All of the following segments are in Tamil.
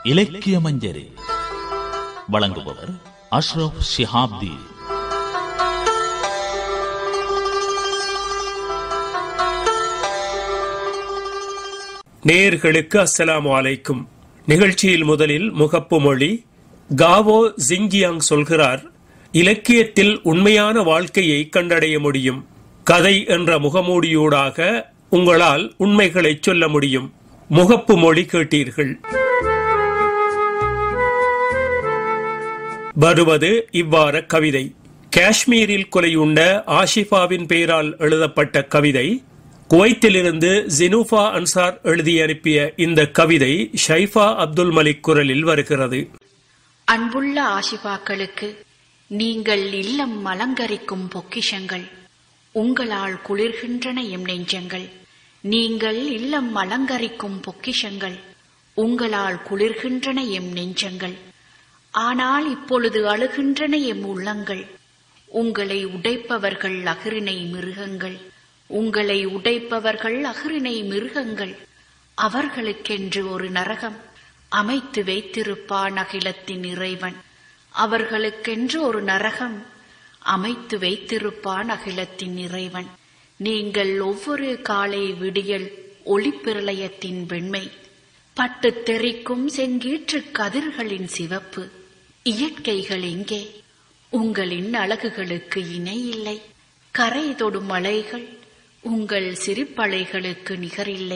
இலக்கிய மஞ்சரி வழங்குபவர் அஷ்ரப் ஷிஹாப்தி நேயர்களுக்கு அஸ்ஸலாமு அலைக்கும் நிகழ்ச்சியில் முதலில் முகப்பு மொழி காவோ ஜிங்கியாங் சொல்கிறார் இலக்கியத்தில் உண்மையான வாழ்க்கையை கண்டடைய முடியும் கதை என்ற முகமூடியூடாக உங்களால் உண்மைகளை சொல்ல முடியும் முகப்பு மொழி கேட்டீர்கள் வருவது இவ்வாற கவிதை காஷ்மீரில் கொலையுண்ட ஆஷிஃபாவின் பெயரால் எழுதப்பட்ட கவிதை குவைத்திலிருந்து ஜினூஃபா அன்சார் எழுதி அனுப்பிய இந்த கவிதை ஷைஃபா அப்துல் மலிக் குரலில் வருகிறது அன்புள்ள ஆசிபாக்களுக்கு நீங்கள் இல்லம் அலங்கரிக்கும் பொக்கிஷங்கள் உங்களால் குளிர்கின்றன எம் நெஞ்சங்கள் நீங்கள் இல்லம் அலங்கரிக்கும் பொக்கிஷங்கள் உங்களால் குளிர்கின்றன எம் நெஞ்சங்கள் ஆனால் இப்பொழுது அழுகின்றன எம் உள்ளங்கள் உங்களை உடைப்பவர்கள் அகிரிணை மிருகங்கள் உங்களை உடைப்பவர்கள் அகிரிணை மிருகங்கள் அவர்களுக்கென்று ஒரு நரகம் அமைத்து வைத்திருப்பான் அகிலத்தின் இறைவன் அவர்களுக்கென்று ஒரு நரகம் அமைத்து வைத்திருப்பான் அகிலத்தின் இறைவன் நீங்கள் ஒவ்வொரு காலை விடியல் ஒளிப்பிரளயத்தின் வெண்மை பட்டு தெறிக்கும் செங்கீற்று கதிர்களின் சிவப்பு இயற்கைகள் எங்கே உங்களின் அழகுகளுக்கு இணை இல்லை கரை தொடும் மலைகள் உங்கள் சிரிப்பலைகளுக்கு நிகரில்லை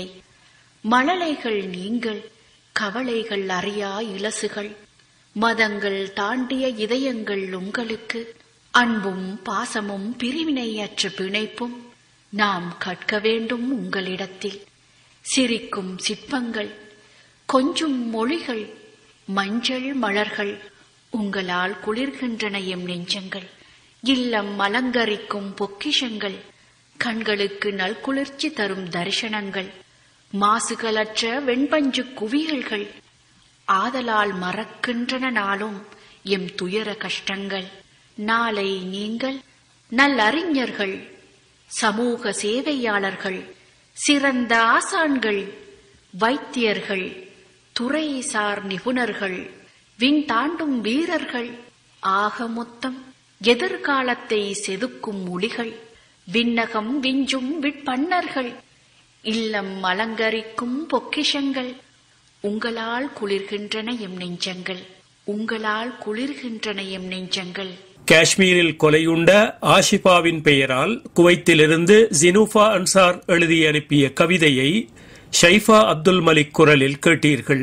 மழலைகள் நீங்கள் கவலைகள் அறியா இலசுகள் மதங்கள் தாண்டிய இதயங்கள் உங்களுக்கு அன்பும் பாசமும் பிரிவினையற்ற பிணைப்பும் நாம் கற்க வேண்டும் உங்களிடத்தில் சிரிக்கும் சிற்பங்கள் கொஞ்சும் மொழிகள் மஞ்சள் மலர்கள் உங்களால் குளிர்கின்றன எம் நெஞ்சங்கள் இல்லம் அலங்கரிக்கும் பொக்கிஷங்கள் கண்களுக்கு நல்குளிர்ச்சி தரும் தரிசனங்கள் மாசுகளற்ற வெண்பஞ்சு குவியல்கள் ஆதலால் மறக்கின்றன நாளும் எம் துயர கஷ்டங்கள் நாளை நீங்கள் நல்லறிஞர்கள் சமூக சேவையாளர்கள் சிறந்த ஆசான்கள் வைத்தியர்கள் துறைசார் நிபுணர்கள் விண் தாண்டும் வீரர்கள் ஆக மொத்தம் எதிர்காலத்தை செதுக்கும் மொழிகள் விண்ணகம் விஞ்சும் விற்பன்னர்கள் இல்லம் அலங்கரிக்கும் பொக்கிஷங்கள் உங்களால் குளிர்கின்றன எம் நெஞ்சங்கள் உங்களால் குளிர்கின்றன எம் நெஞ்சங்கள் காஷ்மீரில் கொலையுண்ட ஆஷிஃபாவின் பெயரால் குவைத்திலிருந்து ஜினூஃபா அன்சார் எழுதி அனுப்பிய கவிதையை ஷைஃபா அப்துல் மலிக் குரலில் கேட்டீர்கள்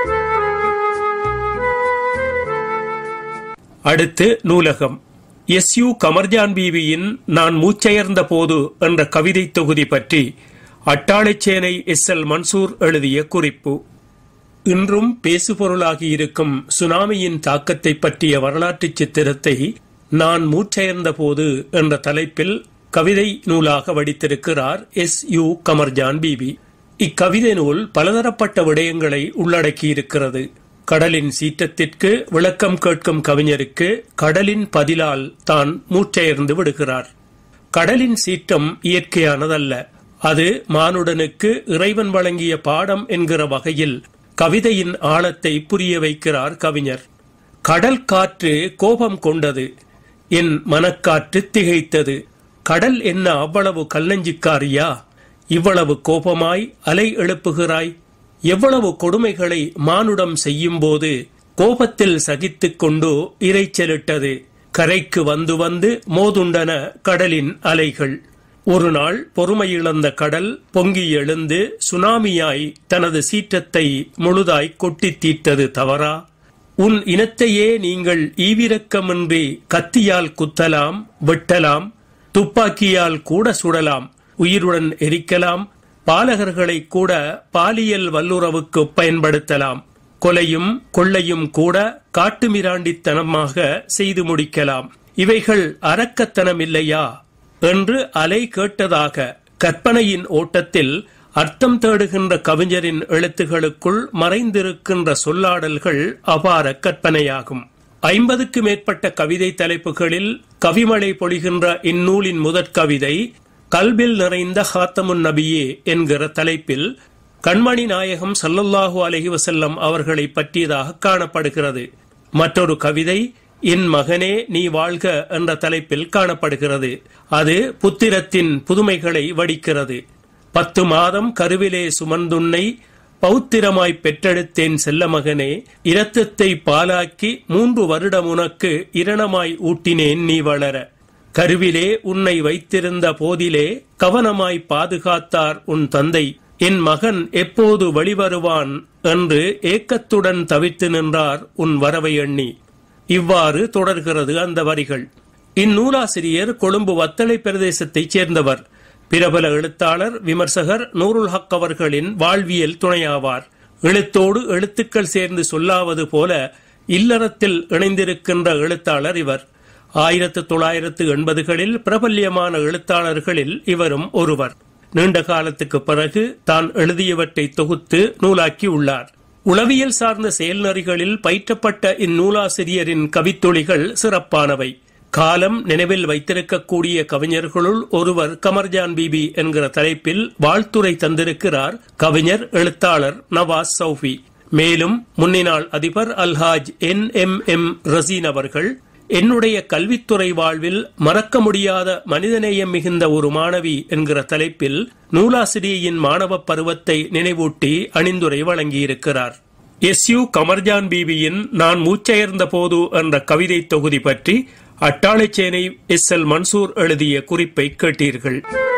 அடுத்து நூலகம் எஸ் யு கமர்ஜான் பீவியின் நான் மூச்செயர்ந்த போது என்ற கவிதை தொகுதி பற்றி அட்டாளைச்சேனை எஸ் எல் மன்சூர் எழுதிய குறிப்பு இன்றும் பேசுபொருளாகி இருக்கும் சுனாமியின் தாக்கத்தை பற்றிய வரலாற்று சித்திரத்தை நான் மூச்செயர்ந்த போது என்ற தலைப்பில் கவிதை நூலாக வடித்திருக்கிறார் எஸ் யு கமர்ஜான் பீவி இக்கவிதை நூல் பலதரப்பட்ட விடயங்களை உள்ளடக்கியிருக்கிறது கடலின் சீற்றத்திற்கு விளக்கம் கேட்கும் கவிஞருக்கு கடலின் பதிலால் தான் மூச்செயர்ந்து விடுகிறார் கடலின் சீற்றம் இயற்கையானதல்ல அது மானுடனுக்கு இறைவன் வழங்கிய பாடம் என்கிற வகையில் கவிதையின் ஆழத்தை புரிய வைக்கிறார் கவிஞர் கடல் காற்று கோபம் கொண்டது என் மனக்காற்று திகைத்தது கடல் என்ன அவ்வளவு கல்லஞ்சிக்காரியா இவ்வளவு கோபமாய் அலை எழுப்புகிறாய் எவ்வளவு கொடுமைகளை மானுடம் செய்யும்போது கோபத்தில் சகித்துக் கொண்டு இறைச்சலிட்டது கரைக்கு வந்து வந்து மோதுண்டன கடலின் அலைகள் ஒரு நாள் பொறுமையிழந்த கடல் பொங்கி எழுந்து சுனாமியாய் தனது சீற்றத்தை முழுதாய் கொட்டித் தீர்த்தது தவறா உன் இனத்தையே நீங்கள் ஈவிரக்கமின்றி கத்தியால் குத்தலாம் வெட்டலாம் துப்பாக்கியால் கூட சுடலாம் உயிருடன் எரிக்கலாம் பாலகர்களை கூட பாலியல் வல்லுறவுக்கு பயன்படுத்தலாம் கொலையும் கொள்ளையும் கூட காட்டுமிராண்டித்தனமாக செய்து முடிக்கலாம் இவைகள் அரக்கத்தனம் இல்லையா என்று அலை கேட்டதாக கற்பனையின் ஓட்டத்தில் அர்த்தம் தேடுகின்ற கவிஞரின் எழுத்துகளுக்குள் மறைந்திருக்கின்ற சொல்லாடல்கள் அபார கற்பனையாகும் ஐம்பதுக்கு மேற்பட்ட கவிதை தலைப்புகளில் கவிமழை பொழிகின்ற இந்நூலின் முதற் கவிதை கல்பில் நிறைந்த ஹாத்தமுன் நபியே என்கிற தலைப்பில் கண்மணி நாயகம் சல்லல்லாஹு அலஹி வசல்லம் அவர்களை பற்றியதாக காணப்படுகிறது மற்றொரு கவிதை என் மகனே நீ வாழ்க என்ற தலைப்பில் காணப்படுகிறது அது புத்திரத்தின் புதுமைகளை வடிக்கிறது பத்து மாதம் கருவிலே சுமந்துன்னை பௌத்திரமாய் பெற்றெடுத்தேன் செல்ல மகனே இரத்தத்தை பாலாக்கி மூன்று வருடம் உனக்கு இரணமாய் ஊட்டினேன் நீ வளர கருவிலே உன்னை வைத்திருந்த போதிலே கவனமாய் பாதுகாத்தார் உன் தந்தை என் மகன் எப்போது வெளிவருவான் என்று ஏக்கத்துடன் தவித்து நின்றார் உன் வரவை எண்ணி இவ்வாறு தொடர்கிறது அந்த வரிகள் இந்நூலாசிரியர் கொழும்பு வத்தளை பிரதேசத்தைச் சேர்ந்தவர் பிரபல எழுத்தாளர் விமர்சகர் நூருல் ஹக் அவர்களின் வாழ்வியல் துணையாவார் எழுத்தோடு எழுத்துக்கள் சேர்ந்து சொல்லாவது போல இல்லறத்தில் இணைந்திருக்கின்ற எழுத்தாளர் இவர் ஆயிரத்து தொள்ளாயிரத்து எண்பதுகளில் பிரபல்யமான எழுத்தாளர்களில் இவரும் ஒருவர் நீண்ட காலத்துக்கு பிறகு தான் எழுதியவற்றை தொகுத்து நூலாக்கி உள்ளார் உளவியல் சார்ந்த செயல்நெறிகளில் பயிற்றப்பட்ட இந்நூலாசிரியரின் கவித்தொழிகள் சிறப்பானவை காலம் நினைவில் வைத்திருக்கக்கூடிய கவிஞர்களுள் ஒருவர் கமர்ஜான் பிபி என்கிற தலைப்பில் வாழ்த்துரை தந்திருக்கிறார் கவிஞர் எழுத்தாளர் நவாஸ் சௌஃபி மேலும் முன்னினாள் அதிபர் Alhaj N M M Raseen அவர்கள் என்னுடைய கல்வித்துறை வாழ்வில் மறக்க முடியாத மனிதநேயம் மிகுந்த ஒரு மாணவி என்கிற தலைப்பில் நூலாசிரியையின் மாணவ பருவத்தை நினைவூட்டி அணிந்துரை வழங்கியிருக்கிறார் எஸ் யு கமர்ஜான் பிபியின் நான் மூச்செயர்ந்த போது என்ற கவிதை தொகுதி பற்றி அட்டாளைச்சேனை எஸ் எல் மன்சூர் எழுதிய குறிப்பை கேட்டீர்கள்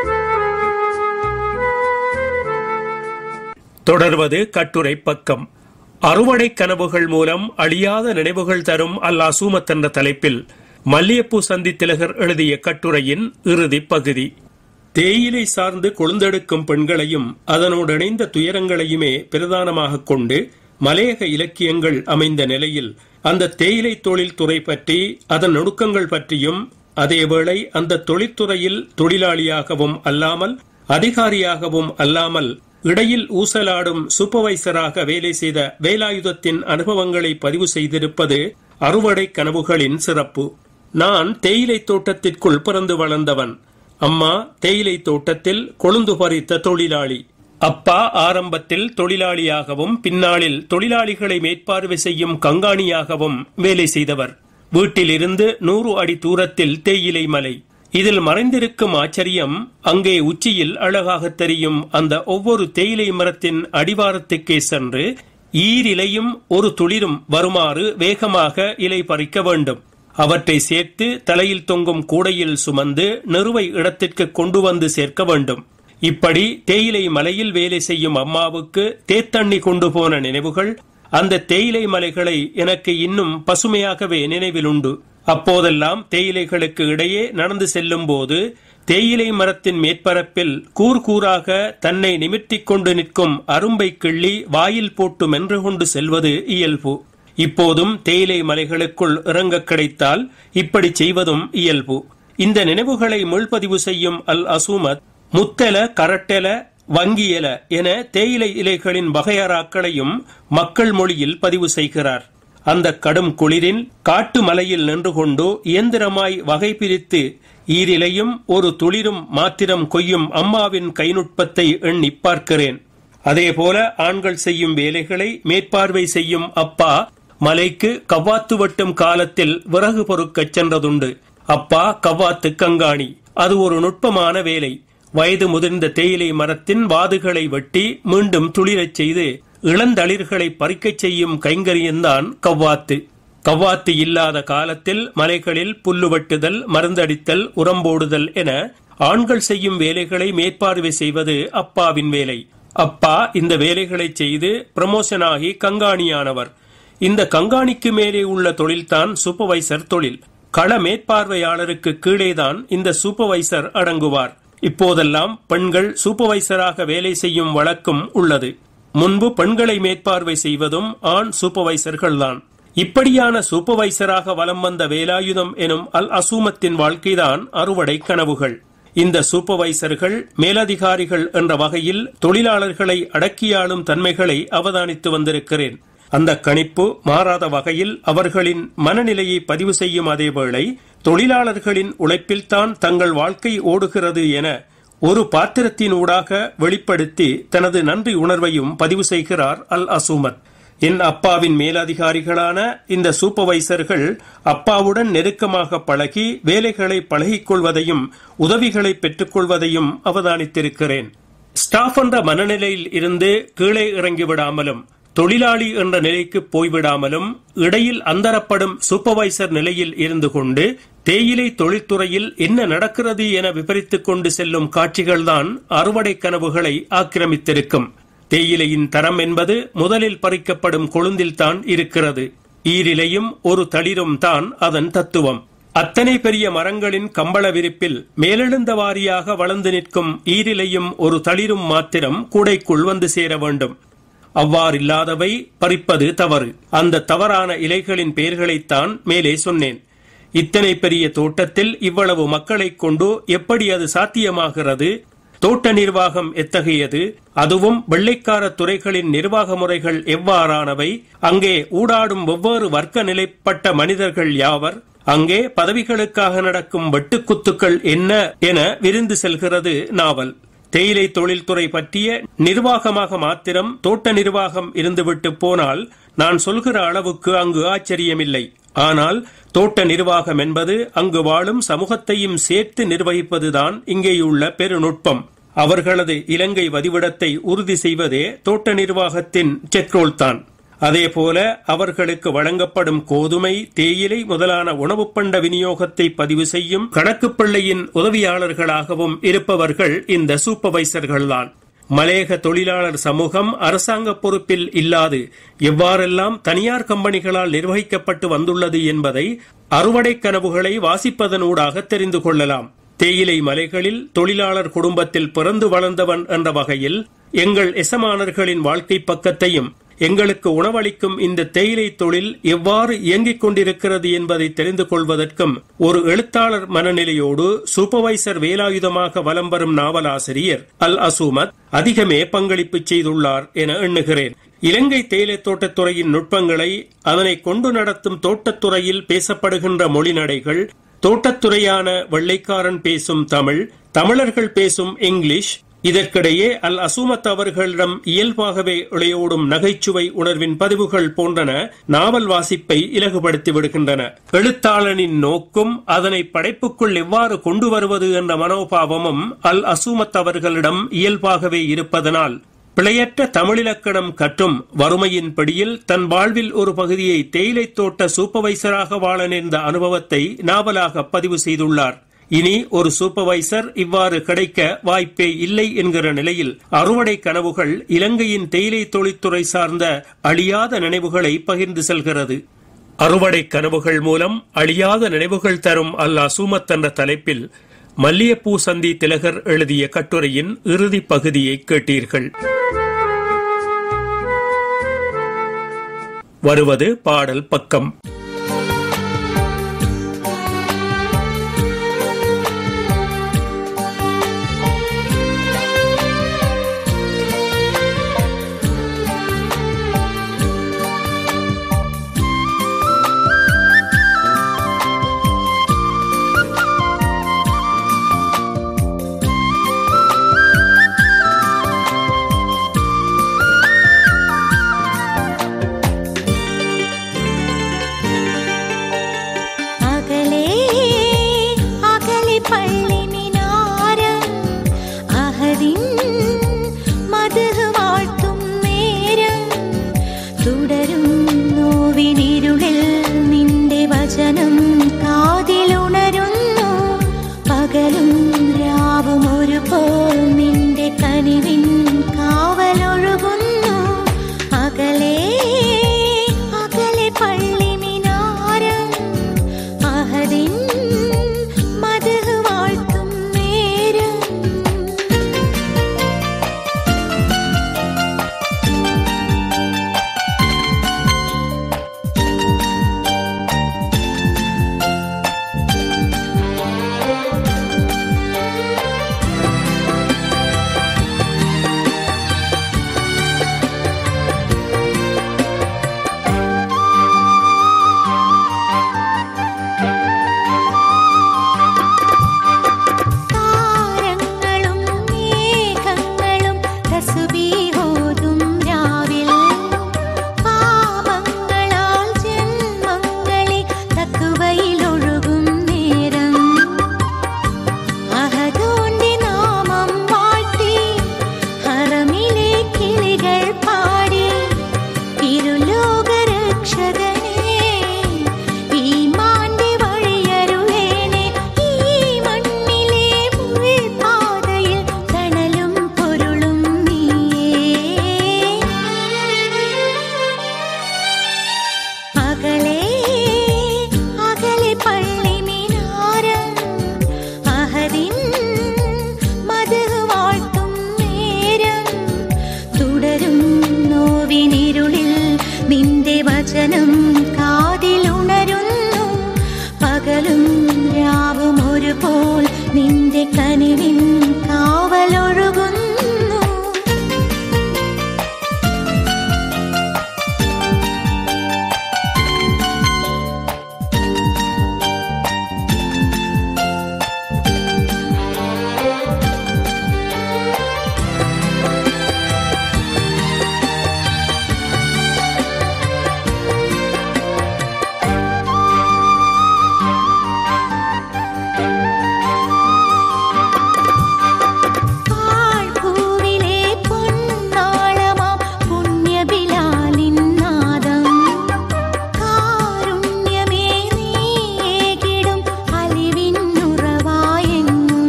தொடர்வது கட்டுரை பக்கம் அறுவடை கனவுகள் மூலம் அழியாத நினைவுகள் தரும் அல் அசூமத் என்ற தலைப்பில் மல்லியப்பூ சந்தி திலகர் எழுதிய கட்டுரையின் இறுதி பகுதி தேயிலை சார்ந்து கொழுந்தெடுக்கும் பெண்களையும் அதனோடு இணைந்த துயரங்களையுமே பிரதானமாக கொண்டு மலையக இலக்கியங்கள் அமைந்த நிலையில் அந்த தேயிலை தொழில் துறை பற்றி அதன் நுணுக்கங்கள் பற்றியும் அதேவேளை அந்த தொழிற்துறையில் தொழிலாளியாகவும் அல்லாமல் அதிகாரியாகவும் அல்லாமல் இடையில் ஊசலாடும் சூப்பர்வைசராக வேலை செய்த வேலாயுதத்தின் அனுபவங்களை பதிவு செய்திருப்பது அறுவடை கனவுகளின் சிறப்பு நான் தேயிலை தோட்டத்திற்குள் பிறந்து வளர்ந்தவன் அம்மா தேயிலை தோட்டத்தில் கொழுந்து பறித்த தொழிலாளி அப்பா ஆரம்பத்தில் தொழிலாளியாகவும் பின்னாளில் தொழிலாளிகளை மேற்பார்வை செய்யும் கங்காணியாகவும் வேலை செய்தவர் வீட்டிலிருந்து நூறு அடி தூரத்தில் தேயிலை மலை இதில் மறைந்திருக்கும் ஆச்சரியம் அங்கே உச்சியில் அழகாக தெரியும் அந்த ஒவ்வொரு தேயிலை மரத்தின் அடிவாரத்துக்கே சென்று ஈரிலையும் ஒரு துளிரும் வருமாறு வேகமாக இலை பறிக்க வேண்டும் அவற்றை சேர்த்து தலையில் தொங்கும் கூடையில் சுமந்து நிறுவை இடத்திற்கு கொண்டு வந்து சேர்க்க வேண்டும் இப்படி தேயிலை மலையில் வேலை செய்யும் அம்மாவுக்கு தேத்தண்ணி கொண்டு போன நினைவுகள் அந்த தேயிலை மலைகளை எனக்கு இன்னும் பசுமையாகவே நினைவில் உண்டு அப்போதெல்லாம் தேயிலைகளுக்கு இடையே நடந்து செல்லும் போது தேயிலை மரத்தின் மேற்பரப்பில் கூர்கூறாக தன்னை நிமிர்த்திக் கொண்டு நிற்கும் அரும்பை கிள்ளி வாயில் போட்டு மென்று கொண்டு செல்வது இயல்பு இப்போதும் தேயிலை மலைகளுக்குள் இறங்க கிடைத்தால் இப்படி செய்வதும் இயல்பு இந்த நினைவுகளை முள்பதிவு செய்யும் அல் அசூமத் முத்தெல கரட்டெல வங்கியல என தேயிலை இலைகளின் வகையறாக்களையும் மக்கள் மொழியில் பதிவு செய்கிறார் அந்த கடும் குளிரில் காட்டு மலையில் நின்று கொண்டு இயந்திரமாய் வகை பிரித்து ஈரிலையும் ஒரு துளிரும் மாத்திரம் கொய்யும் அம்மாவின் கைநுட்பத்தை எண்ணி பார்க்கிறேன் அதேபோல ஆண்கள் செய்யும் வேலைகளை மேற்பார்வை செய்யும் அப்பா மலைக்கு கவ்வாத்து வெட்டும் காலத்தில் விறகு பொறுக்கச் சென்றதுண்டு அப்பா கவ்வாத்து கங்காணி அது ஒரு நுட்பமான வேலை வயது முதிர்ந்த தேயிலை மரத்தின் வாதுகளை வெட்டி மீண்டும் துளிரச் செய்து இளந்தளிர்களை பறிக்கச் செய்யும் கைங்கரியம்தான் கவ்வாத்து கவ்வாத்து இல்லாத காலத்தில் மலைகளில் புல்லு வெட்டுதல் மருந்தடித்தல் உரம்போடுதல் என ஆண்கள் செய்யும் வேலைகளை மேற்பார்வை செய்வது அப்பாவின் வேலை அப்பா இந்த வேலைகளை செய்து ப்ரமோஷன் ஆகி கங்காணியானவர் இந்த கங்காணிக்கு மேலே உள்ள தொழில்தான் சூப்பர்வைசர் தொழில் கள மேற்பார்வையாளருக்கு கீழேதான் இந்த சூப்பர்வைசர் அடங்குவார் இப்போதெல்லாம் பெண்கள் சூப்பர்வைசராக வேலை செய்யும் வழக்கம் உள்ளது முன்பு பெண்களை மேற்பார்வை செய்வதும் ஆண் சூப்பர்வைசர்கள்தான் இப்படியான சூப்பர்வைசராக வலம் வந்த வேலாயுதம் எனும் அல் அசூமத்தின் வாழ்க்கைதான் அறுவடை கனவுகள் இந்த சூப்பர்வைசர்கள் மேலதிகாரிகள் என்ற வகையில் தொழிலாளர்களை அடக்கியாளும் தன்மைகளை அவதானித்து வந்திருக்கிறேன் அந்த கணிப்பு மாறாத வகையில் அவர்களின் மனநிலையை பதிவு செய்யும் அதேவேளை தொழிலாளர்களின் உழைப்பில்தான் தங்கள் வாழ்க்கை ஓடுகிறது என ஒரு பாத்திரத்தினூடாக வெளிப்படுத்தி தனது நன்றி உணர்வையும் பதிவு செய்கிறார் அல் அசூமத் என் அப்பாவின் மேலதிகாரிகளான இந்த சூப்பர்வைசர்கள் அப்பாவுடன் நெருக்கமாக பழகி வேலைகளை பழகிக் கொள்வதையும் உதவிகளை பெற்றுக்கொள்வதையும் அவதானித்திருக்கிறேன் ஸ்டாஃப் என்ற மனநிலையில் இருந்து கீழே இறங்கி விடாமலும் தொழிலாளி என்ற நிலைக்கு போய்விடாமலும் இடையில் அந்தரப்படும் சூப்பர்வைசர் நிலையில் இருந்து கொண்டு தேயிலை தொழில்துறையில் என்ன நடக்கிறது என விபரித்துக் கொண்டு செல்லும் காட்சிகள்தான் அறுவடை கனவுகளை ஆக்கிரமித்திருக்கும் தேயிலையின் தரம் என்பது முதலில் பறிக்கப்படும் கொழுந்தில்தான் இருக்கிறது ஈரிலையும் ஒரு தளிரும் தான் அதன் தத்துவம் அத்தனை பெரிய மரங்களின் கம்பள விரிப்பில் மேலெழுந்த வாரியாக வளர்ந்து நிற்கும் ஈரிலையும் ஒரு தளிரும் மாத்திரம் கூடைக்குள் வந்து சேர வேண்டும் அவ்வாறில்லாதவை பறிப்பது தவறு அந்த தவறான இலைகளின் பெயர்களைத்தான் மேலே சொன்னேன் இத்தனை பெரிய தோட்டத்தில் இவ்வளவு மக்களைக் கொண்டு எப்படி அது சாத்தியமாகிறது தோட்ட நிர்வாகம் எத்தகையது அதுவும் வெள்ளைக்கார துறைகளின் நிர்வாக முறைகள் எவ்வாறானவை அங்கே ஊடாடும் வெவ்வேறு வர்க்க நிலைப்பட்ட மனிதர்கள் யாவர் அங்கே பதவிகளுக்காக நடக்கும் வெட்டுக்குத்துக்கள் என்ன என விருந்து செல்கிறது நாவல் தேயிலை தொழில்துறை பற்றிய நிர்வாகமாக மாத்திரம் தோட்ட நிர்வாகம் இருந்துவிட்டு போனால் நான் சொல்கிற அளவுக்கு அங்கு ஆச்சரியமில்லை ஆனால் தோட்ட நிர்வாகம் என்பது அங்கு வாழும் சமூகத்தையும் சேர்த்து நிர்வகிப்பதுதான் இங்கேயுள்ள பெருநுட்பம் அவர்களது இலங்கை வதிவிடத்தை உறுதி செய்வதே தோட்ட நிர்வாகத்தின் செக்ரோல் தான் அதேபோல அவர்களுக்கு வழங்கப்படும் கோதுமை தேயிலை முதலான உணவுப் பண்ட விநியோகத்தை பதிவு செய்யும் கணக்கு பிள்ளையின் உதவியாளர்களாகவும் இருப்பவர்கள் இந்த சூப்பர்வைசர்கள்தான் மலேக தொழிலாளர் சமூகம் அரசாங்க பொறுப்பில் இல்லாது எவ்வாறெல்லாம் தனியார் கம்பெனிகளால் நிர்வகிக்கப்பட்டு வந்துள்ளது என்பதை அறுவடை கனவுகளை வாசிப்பதனூடாக தெரிந்து கொள்ளலாம் தேயிலை மலைகளில் தொழிலாளர் குடும்பத்தில் பிறந்து வளர்ந்தவன் என்ற வகையில் எங்கள் எசமானர்களின் வாழ்க்கை பக்கத்தையும் எங்களுக்கு உணவளிக்கும் இந்த தேயிலை தொழில் எவ்வாறு இயங்கிக் கொண்டிருக்கிறது என்பதை தெரிந்து கொள்வதற்கும் ஒரு எழுத்தாளர் மனநிலையோடு சூப்பர்வைசர் வேலாயுதமாக வலம் வரும் நாவலாசிரியர் அல் அசூமத் அதிகமே பங்களிப்பு செய்துள்ளார் என எண்ணுகிறேன் இலங்கை தேயிலை தோட்டத்துறையின் நுட்பங்களை அதனை கொண்டு நடத்தும் தோட்டத்துறையில் பேசப்படுகின்ற மொழிநடைகள் தோட்டத்துறையான வெள்ளைக்காரன் பேசும் தமிழ் தமிழர்கள் பேசும் இங்கிலீஷ் இதற்கிடையே அல் அசூமத் அவர்களிடம் இயல்பாகவே இளையோடும் நகைச்சுவை உணர்வின் பதிவுகள் போன்றன நாவல் வாசிப்பை இலகுபடுத்தி விடுகின்றன எழுத்தாளனின் நோக்கும் அதனை படைப்புக்குள் எவ்வாறு கொண்டு வருவது என்ற மனோபாவமும் அல் அசூமத் அவர்களிடம் இயல்பாகவே இருப்பதனால் பிழையற்ற தமிழிலக்கணம் கற்றும் வறுமையின் படியில் தன் வாழ்வில் ஒரு பகுதியை தேயிலை தோட்ட சூப்பர்வைசராக வாழ நேர்ந்த அனுபவத்தை நாவலாக பதிவு செய்துள்ளார் இனி ஒரு சூப்பர்வைசர் இவ்வாறு கிடைக்க வாய்ப்பே இல்லை என்கிற நிலையில் அறுவடை கனவுகள் இலங்கையின் தேயிலை தொழில்துறை சார்ந்த அழியாத நினைவுகளை பகிர்ந்து செல்கிறது அறுவடை கனவுகள் மூலம் அழியாத நினைவுகள் தரும் அல் அசூமத் என்ற தலைப்பில் மல்லியப்பூ சந்தி திலகர் எழுதிய கட்டுரையின் இறுதி பகுதியை கேட்டீர்கள் வருவது பாடல் பக்கம் നിന്റെ കനിവിൻ കാവലൊഴുകുന്നു പാഴ്ഭൂവിലെ പൊന്നാളമാം പുണ്യബിലാലിൻ നാദം കാരുണ്യമേ നീകിടും അലിവിന്നുറവായെങ്ങും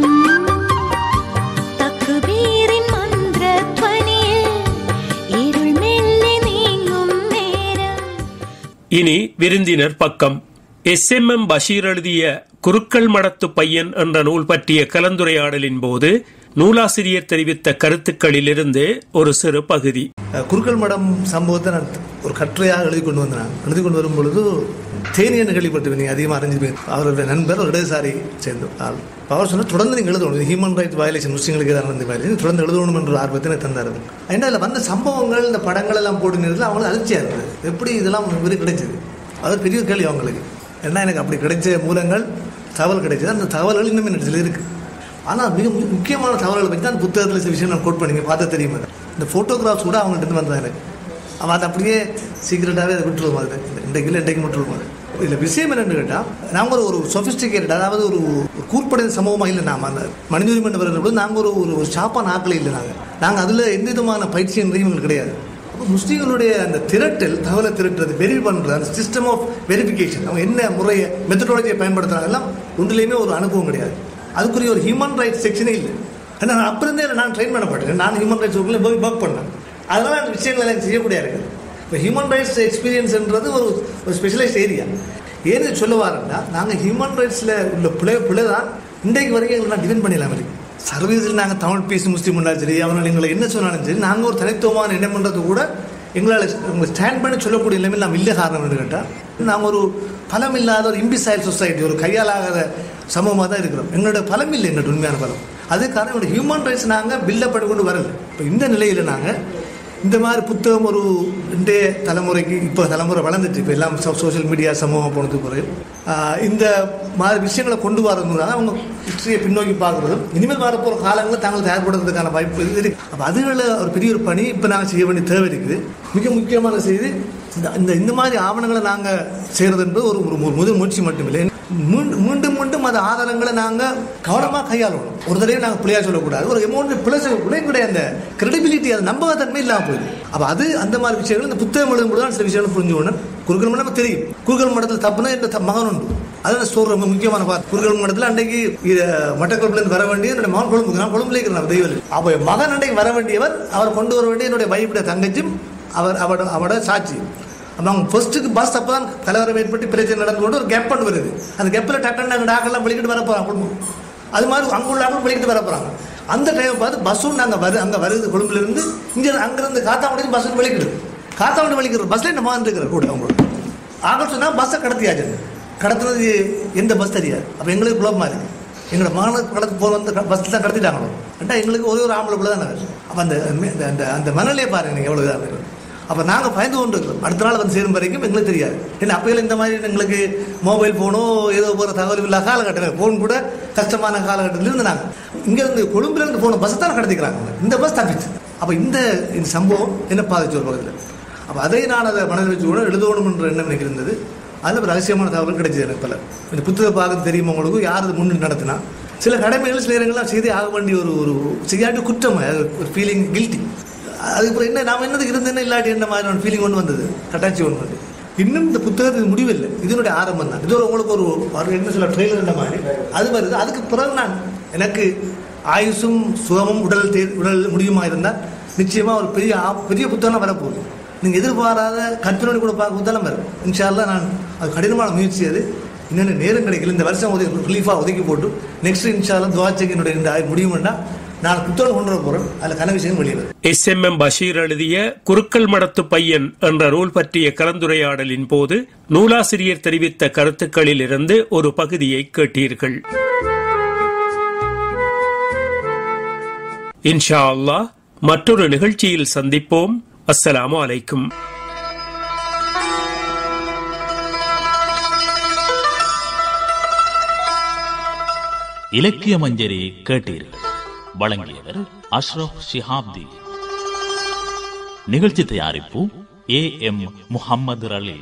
തക്ബീറിൻ മന്ത്രധ്വനിയിൽ ഇരുൾ മെല്ലെ നീങ്ങും നേരം இனி விருந்தினர் பக்கம் எஸ் எம் எம் பஷீர் எழுதிய குருக்கள் மடத்து பையன் என்ற நூல் பற்றிய கலந்துரையாடலின் போது நூலாசிரியர் தெரிவித்த கருத்துக்களிலிருந்து ஒரு சிறு பகுதி அஹ் குருக்கள் மடம் சம்பவத்தை நான் ஒரு கட்டுரையாக எழுதி கொண்டு வந்தேன் நான். எழுதி கொண்டு வரும் பொழுது தேனியன் கேள்விப்பட்டு நீங்கள் அதிகமாக அறிஞ்சிருப்பீங்க அவருடைய நண்பர் ஒரு இடதுசாரி சேர்ந்த ஆள் அப்ப அவர் சொன்னால் தொடர்ந்து நீங்கள் எழுதணும் ஹியூமன் ரைட்ஸ் வயலேஷன் முஸ்லீம்களுக்கு எதிரான இந்த வயலேஷன் தொடர்ந்து எழுதணும் என்ற ஆர்வத்தை எனக்கு தந்தார் ஏன்னா அதில் வந்த சம்பவங்கள் இந்த படங்கள் எல்லாம் போட்டு நேரத்தில் அவங்களுக்கு அதிர்ச்சியாக இருந்தது எப்படி இதெல்லாம் இவருக்கு கிடைச்சது அது பெரிய கேள்வி அவங்களுக்கு ஏன்னா எனக்கு அப்படி கிடைச்ச மூலங்கள் தகவல் கிடைச்சது அந்த தகவல்கள் இன்னும் என்னிடத்தில் இருக்குது ஆனால் மிக மு- முக்கியமான தகவல்களை பற்றி தான் புத்தகத்தில் சில விஷயம் நான் கோட் பண்ணி பார்த்தா தெரியுமா இந்த ஃபோட்டோகிராஃப்ஸ் கூட அவங்கள்ட்ட இருந்து வந்தது எனக்கு அவன் அதை அப்படியே சீக்கிரட்டாகவே அதை விட்டுருவோம் அது இன்றைக்கு இல்லை இன்றைக்கு விட்டுருவோம் அது இதில் விஷயம் என்னன்னு கேட்டால் நாங்கள் ஒரு ஒரு சொஃபிஸ்டிகேட்டட் அதாவது ஒரு ஒரு கூர்ப்படைந்த சமூகமாக இல்லை நாம் அந்த மனித உரிமை வருகிற பொழுது நாங்கள் ஒரு ஒரு ஒரு ஷாப்பான ஆக்களே இல்லை நாங்கள் நாங்கள் அதில் எந்த விதமான பயிற்சியும் எங்களுக்கு கிடையாது அப்போ முஸ்லீம்களுடைய அந்த திரட்டல் தகவலை திரட்டுறது வெரி பண்ணுறது அந்த சிஸ்டம் ஆஃப் வெரிஃபிகேஷன் அவங்க என்ன முறையை மெத்தடாலஜியை பயன்படுத்துறாங்க எல்லாம் ஒன்றுலையுமே ஒரு அனுபவம் கிடையாது அதுக்குரிய ஒரு ஹியூமன் ரைட்ஸ் செக்ஷனே இல்லை ஏன்னா நான் அப்போ இருந்தே நான் ட்ரெயின் பண்ணப்பட்டேன் நான் ஹியூமன் ரைட்ஸ் ஒர்க்கில் போய் ஒர்க் பண்ணேன் அதனால அந்த விஷயங்கள் எனக்கு செய்யக்கூடிய இருக்குது இப்போ ஹியூமன் ரைட்ஸ் எக்ஸ்பீரியன்ஸ்ன்றது ஒரு ஒரு ஸ்பெஷலைஸ்ட் ஏரியா ஏன்னு சொல்ல வாரேன்னா நாங்கள் ஹியூமன் ரைட்ஸில் உள்ள பிழை பிழை தான் இன்றைக்கு வரைக்கும் எங்களை நான் டிஃபெண்ட் பண்ணிடலாம் இருக்கு சர்வீஸில் நாங்கள் தமிழ் பேசி முஸ்லீம் இருந்தாலும் சரி அவர்கள் எங்களை என்ன சொன்னாலும் சரி நாங்கள் ஒரு தனித்துவமான என்ன பண்ணுறது கூட எங்களால் உங்க ஸ்டாண்ட் பண்ணி சொல்லக்கூடிய நிலைமை நாம் இல்லை காரணம் என்று கேட்டால் நாங்கள் ஒரு பலம் இல்லாத ஒரு இம்பிசைல் சொசைட்டி ஒரு கையாலாகாத சமூகமாக தான் இருக்கிறோம் எங்களோட பலம் இல்லை எங்களோட உண்மையான பலம் அதே காரணம் எங்களோட ஹியூமன் ரைட்ஸ் நாங்கள் பில்டப் பண்ணி கொண்டு வரல இப்போ இந்த நிலையில் நாங்கள் இந்த மாதிரி புத்தகம் ஒரு இன்றைய தலைமுறைக்கு இப்போ தலைமுறை வளர்ந்துட்டு இப்போ எல்லாம் சோஷியல் மீடியா சமூகம் போனது பிறகு ஆஹ் இந்த மாதிரி விஷயங்களை கொண்டு வரதுனால அவங்க ஹிஸ்டரியை பின்னோக்கி பார்க்குறதும் இனிமேல் வரப்போகிற காலங்களில் தாங்கள் தயார்படுறதுக்கான வாய்ப்பு இருக்கு அப்போ அதுகளில் ஒரு பெரிய ஒரு பணி இப்போ நாங்கள் செய்ய வேண்டிய தேவை இருக்குது மிக முக்கியமான செய்தி இந்த இந்த இந்த மாதிரி ஆவணங்களை நாங்கள் செய்கிறது என்பது ஒரு ஒரு ஒரு முதல் முயற்சி மட்டுமில்லை மீண்டும் மீண்டும் மீண்டும் அந்த ஆதாரங்களை நாங்கள் கவனமாக கையாளணும் ஒரு தடவை நாங்கள் பிள்ளையா சொல்லக்கூடாது ஒரு அமௌண்ட் பிள்ளை சொல்லக்கூடாது எங்களுடைய அந்த கிரெடிபிலிட்டி அது நம்பகத்தன்மை இல்லாமல் போயிடும் அப்போ அது அந்த மாதிரி விஷயங்கள் இந்த புத்தகம் எழுதும்போது தான் சில விஷயங்கள் புரிஞ்சுக்கணும் குருக்கள் மடம் நமக்கு தெரியும் குருக்கள் மடத்தில் தப்புனா இந்த த- மகன் உண்டு அதான் ஸ்டோர் ரொம்ப முக்கியமான பார்த்து குருக்கள் மடத்தில் அன்றைக்கு மட்டக்குழப்புலேருந்து வர வேண்டிய என்னுடைய மகன் கொழும்பு நான் கொழும்புல இருக்கிறேன் தெய்வம் அப்போ என் மகன் அன்றைக்கு வர வேண்டியவர் அவர் கொண்டு வர வேண்டிய என்னுடைய வைஃபுடைய தங்கச்சும் அவர் அவட அவட சாட்சி அப்போ அவங்க ஃபர்ஸ்ட்டுக்கு பஸ் அப்போ தான் கலவரம் ஏற்பட்டு பிரச்சனை நடந்து கொண்டு ஒரு கேப் பண்ணி வருது அந்த கேப்பில் டக்குன்னு அங்கே டாக்கெல்லாம் வெளிக்கிட்டு வர போகிறாங்க குடும்பம் அது மாதிரி அங்கே உள்ள ஆட்கள் வெளிக்கிட்டு வர போகிறாங்க அந்த டைம் பார்த்து பஸ்ஸும் நாங்கள் வரு அங்கே வருது கொழும்புலேருந்து இங்கே அங்கேருந்து காத்தாங்குடிக்கு பஸ்ஸும் வெளிக்கிடுது காத்தாங்குடி வெளிக்கிற பஸ்ஸில் இந்த மாதிரி இருக்கிற கூட அவங்களோட ஆகல் சொன்னால் பஸ்ஸை கடத்தியாச்சு கடத்துனது எந்த பஸ் தெரியாது அப்போ எங்களுக்கு குழப்பமா இருக்கு எங்களோட மாணவர் கடத்து போகிற வந்து பஸ்ஸில் தான் கடத்திட்டாங்களோ அட்டா எங்களுக்கு ஒரே ஒரு ஆம்பளை பிள்ளை தான் அப்போ அந்த அந்த- அந்த அந்த மணலே பாருங்க நீங்கள் எவ்வளோ இதாக இருக்குது அப்போ நாங்கள் பயந்து கொண்டு இருக்கிறோம் அடுத்த நாள் வந்து சேரும் வரைக்கும் எங்களுக்கு தெரியாது ஏன்னா அப்போயில் இந்த மாதிரி எங்களுக்கு மொபைல் ஃபோனோ ஏதோ போகிற தகவல் இல்லாத காலகட்டம் ஃபோன் கூட கஷ்டமான காலகட்டத்தில் இருந்து நாங்கள் இங்கேருந்து கொழும்புலேருந்து போன பஸ் தான் கடத்திக்கிறாங்க இந்த பஸ் தப்பிச்சு அப்போ இந்த இந்த சம்பவம் என்ன பாதிச்சு ஒரு பக்கத்தில் அப்போ அதை நான் அதை மனதில் வச்சு கூட எழுதணும் என்ற எண்ணம் எனக்கு இருந்தது அதில் ஒரு ரகசியமான தகவல் கிடைச்சது எனக்கு பல இந்த புத்தக பார்க்க தெரியும் உங்களுக்கு யார் அது முன்னு நடத்தினா சில கடமைகள் சில நேரங்கள்லாம் செய்தே ஆக வேண்டிய ஒரு ஒரு செய்யாட்டி குற்றம் அது ஒரு ஃபீலிங் கில்ட்டி அதுக்கப்புறம் என்ன நாம என்னது இருந்தேன்னு இல்லாட்டி என்ன மாதிரி ஒரு ஃபீலிங் ஒன்று வந்தது கட்டாச்சி ஒன்று வந்து இன்னும் இந்த புத்தகத்துக்கு முடிவில்லை இதனுடைய ஆரம்பம் தான் இது ஒரு உங்களுக்கு ஒரு ஒரு என்ன சொல்ல ட்ரெயிலர் மாதிரி அது வருது அதுக்கு பிறகு நான் எனக்கு ஆயுசும் சுகமும் உடல் தே உடல் முடியுமா இருந்தால் நிச்சயமாக ஒரு பெரிய ஆப்- பெரிய புத்தகம் வரப்போகுது நீங்கள் எதிர்பாராத கற்பனை கூட பார்க்க புத்தகம் வரும் இன்ஷால்லா நான் அது கடினமான முயற்சி அது இன்னும் நேரம் கிடைக்கல இந்த வருஷம் ஒதுக்கி ரிலீஃபாக ஒதுக்கி போட்டு நெக்ஸ்ட் இன்ஷால்லா துவாச்சைக்கு என்னுடைய இந்த ஆயுள் முடியும்னா நான் புத்தகம் கொண்டு வர போகிறேன் அதில் கன விஷயம் வெளியே வரும் எஸ் எம் எம் பஷீர் எழுதிய குருக்கள் மடத்து பையன் என்ற நூல் பற்றிய கலந்துரையாடலின் போது நூலாசிரியர் தெரிவித்த கருத்துக்களில் இருந்து ஒரு பகுதியை கேட்டீர்கள் இன்ஷா அல்லாஹ் மற்றொரு நிகழ்ச்சியில் சந்திப்போம் அஸ்ஸலாமு அலைக்கும் இலக்கிய மஞ்சரி கேட்டீர்கள் வழங்கியவர் அஷ்ரப் ஷிஹாப்தி நிகழ்ச்சி தயாரிப்பு ஏ எம் முஹம்மது அலி